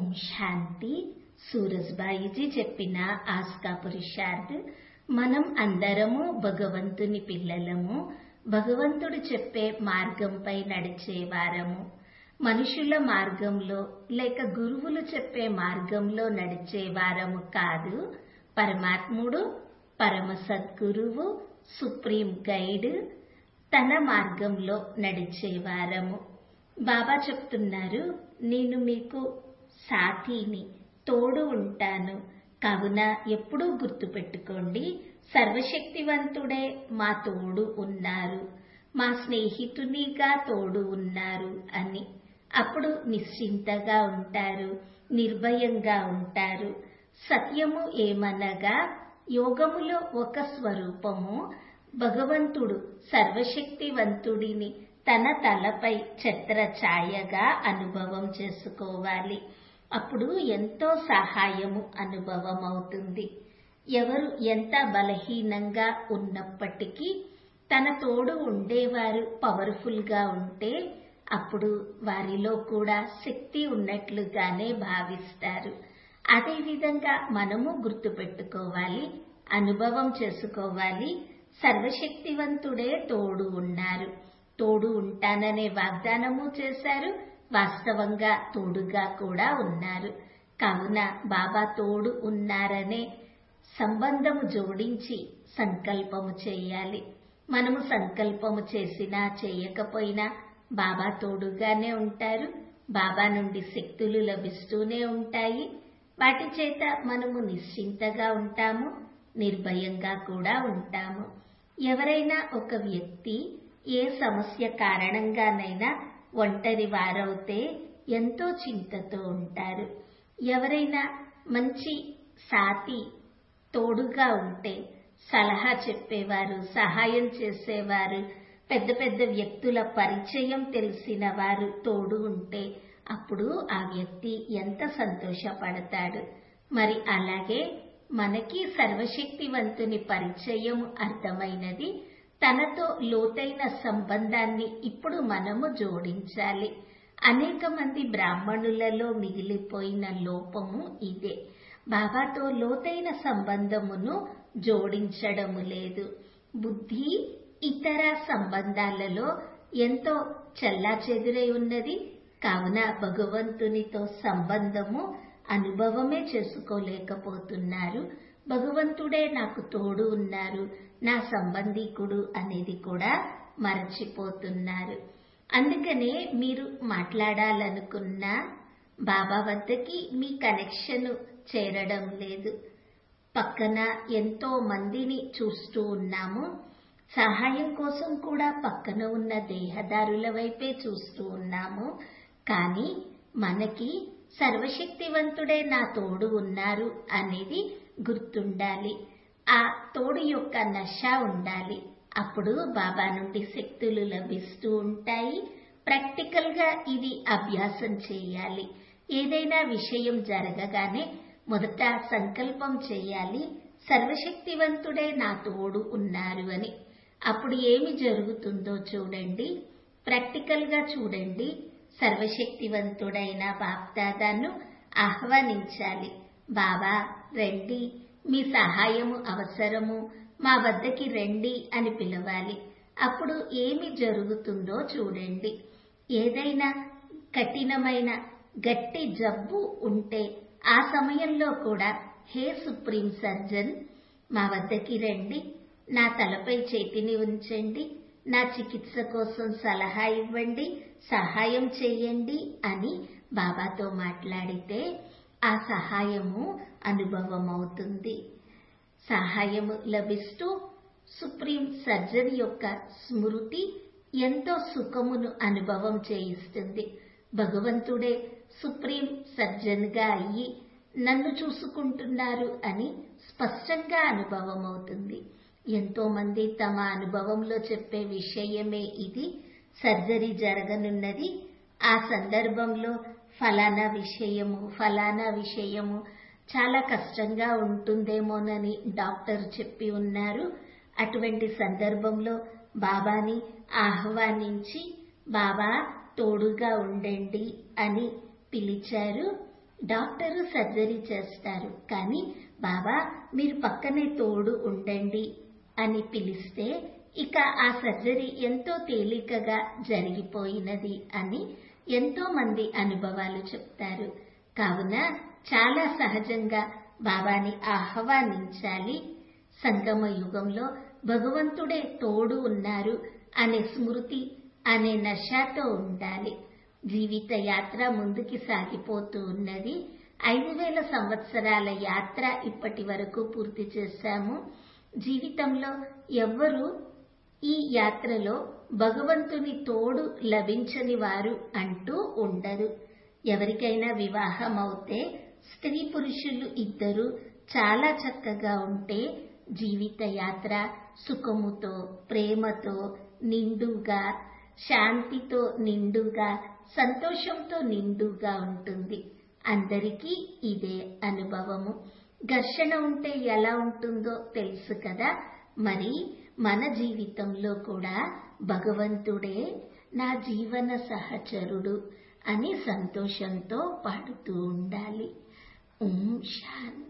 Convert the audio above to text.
శాంతి సూరజ్బాయిజీ చెప్పిన ఆస్కా పురుషార్థ్ మనం అందరము భగవంతుని పిల్లలము భగవంతుడు చెప్పే మార్గంపై నడిచేవారము మనుషుల మార్గంలో లేక గురువులు చెప్పే మార్గంలో నడిచేవారము కాదు పరమాత్ముడు పరమ సద్గురువు సుప్రీం గైడ్ తన మార్గంలో నడిచేవారము బాబా చెప్తున్నారు నేను మీకు సాథీని తోడు ఉంటాను కావున ఎప్పుడూ గుర్తుపెట్టుకోండి సర్వశక్తివంతుడే మా తోడు ఉన్నారు మా స్నేహితునిగా తోడు ఉన్నారు అని అప్పుడు నిశ్చింతగా ఉంటారు నిర్భయంగా ఉంటారు సత్యము ఏమనగా యోగములో ఒక స్వరూపము భగవంతుడు సర్వశక్తివంతుడిని తన తలపై ఛత్ర ఛాయగా అనుభవం చేసుకోవాలి అప్పుడు ఎంతో సహాయము అనుభవం అవుతుంది ఎవరు ఎంత బలహీనంగా ఉన్నప్పటికీ తన తోడు ఉండేవారు పవర్ఫుల్ గా ఉంటే అప్పుడు వారిలో కూడా శక్తి ఉన్నట్లుగానే భావిస్తారు అదేవిధంగా మనము గుర్తుపెట్టుకోవాలి అనుభవం చేసుకోవాలి సర్వశక్తివంతుడే తోడు ఉన్నారు తోడు ఉంటాననే వాగ్దానము చేశారు వాస్తవంగా తోడుగా కూడా ఉన్నారు కావున బాబా తోడు ఉన్నారనే సంబంధము జోడించి సంకల్పము చేయాలి మనము సంకల్పము చేసినా చేయకపోయినా బాబా తోడుగానే ఉంటారు బాబా నుండి శక్తులు లభిస్తూనే ఉంటాయి వాటి చేత మనము నిశ్చింతగా ఉంటాము నిర్భయంగా కూడా ఉంటాము ఎవరైనా ఒక వ్యక్తి ఏ సమస్య కారణంగానైనా ఒంటరి వారవుతే ఎంతో చింతతో ఉంటారు ఎవరైనా మంచి సాటి తోడుగా ఉంటే సలహా చెప్పేవారు సహాయం చేసేవారు పెద్ద పెద్ద వ్యక్తుల పరిచయం తెలిసిన వారు తోడు ఉంటే అప్పుడు ఆ వ్యక్తి ఎంత సంతోషపడతాడు మరి అలాగే మనకి సర్వశక్తివంతుని పరిచయం అర్థమైనది తనతో లోతైన సంబంధాన్ని ఇప్పుడు మనము జోడించాలి అనేక మంది బ్రాహ్మణులలో మిగిలిపోయిన లోపము ఇదే బాబాతో లోతైన సంబంధమును జోడించడము లేదు బుద్ధి ఇతర సంబంధాలలో ఎంతో చెల్లాచెదురై ఉన్నది కావున భగవంతునితో సంబంధము అనుభవమే చేసుకోలేకపోతున్నారు భగవంతుడే నాకు తోడు ఉన్నారు నా సంబంధికుడు అనేది కూడా మరచిపోతున్నారు అందుకనే మీరు మాట్లాడాలనుకున్న బాబా వద్దకి మీ కనెక్షన్ చేరడం లేదు పక్కన ఎంతో మందిని చూస్తూ ఉన్నాము సహాయం కోసం కూడా పక్కన ఉన్న దేహదారుల వైపే చూస్తూ ఉన్నాము కానీ మనకి సర్వశక్తివంతుడే నా తోడు ఉన్నారు అనేది గుర్తుండాలి ఆ తోడు యొక్క నష ఉండాలి అప్పుడు బాబా నుండి శక్తులు లభిస్తూ ఉంటాయి ప్రాక్టికల్ గా ఇది అభ్యాసం చేయాలి ఏదైనా విషయం జరగగానే మొదట సంకల్పం చేయాలి సర్వశక్తివంతుడే నా తోడు ఉన్నారు అని అప్పుడు ఏమి జరుగుతుందో చూడండి ప్రాక్టికల్ గా చూడండి సర్వశక్తివంతుడైన బాప్దాదాను ఆహ్వానించాలి బాబా రండి మీ సహాయము అవసరము మా వద్దకి రండి అని పిలవాలి అప్పుడు ఏమి జరుగుతుందో చూడండి ఏదైనా కఠినమైన గట్టి జబ్బు ఉంటే ఆ సమయంలో కూడా హే సుప్రీం సర్జన్ మా వద్దకి రండి నా తలపై చేతిని ఉంచండి నా చికిత్స కోసం సలహా ఇవ్వండి సహాయం చేయండి అని బాబాతో మాట్లాడితే ఆ సహాయము అనుభవం అవుతుంది సహాయము లభిస్తూ సుప్రీం సర్జన్ యొక్క స్మృతి ఎంతో సుఖమును అనుభవం చేయిస్తుంది భగవంతుడే సుప్రీం సర్జన్గా అయ్యి నన్ను చూసుకుంటున్నారు అని స్పష్టంగా అనుభవం అవుతుంది ఎంతో మంది తమ అనుభవంలో చెప్పే విషయమే ఇది సర్జరీ జరగనున్నది ఆ సందర్భంలో ఫలానా విషయము ఫలానా విషయము చాలా కష్టంగా ఉంటుందేమోనని డాక్టర్ చెప్పి ఉన్నారు అటువంటి సందర్భంలో బాబాని ఆహ్వానించి బాబా తోడుగా ఉండండి అని పిలిచారు డాక్టరు సర్జరీ చేస్తారు కానీ బాబా మీరు పక్కనే తోడు ఉండండి అని పిలిస్తే ఇక ఆ సర్జరీ ఎంతో తేలికగా జరిగిపోయినది అని ఎంతో మంది అనుభవాలు చెప్తారు కావున చాలా సహజంగా బాబాని ఆహ్వానించాలి సంగమ యుగంలో భగవంతుడే తోడు ఉన్నారు అనే స్మృతి అనే నషాతో ఉండాలి జీవిత యాత్ర ముందుకి సాగిపోతూ ఉన్నది ఐదు వేల సంవత్సరాల యాత్ర ఇప్పటి వరకు పూర్తి చేశాము జీవితంలో ఎవ్వరూ ఈ యాత్రలో భగవంతుని తోడు లభించని వారు అంటూ ఉండరు ఎవరికైనా వివాహం అవుతే స్త్రీ పురుషులు ఇద్దరు చాలా చక్కగా ఉంటే జీవిత యాత్ర సుఖముతో ప్రేమతో నిండుగా శాంతితో నిండుగా సంతోషంతో నిండుగా ఉంటుంది అందరికీ ఇదే అనుభవము ఘర్షణ ఉంటే ఎలా ఉంటుందో తెలుసు కదా మరి మన జీవితంలో కూడా భగవంతుడే నా జీవన సహచరుడు అని సంతోషంతో పాడుతూ ఉండాలి ఓం శాంతి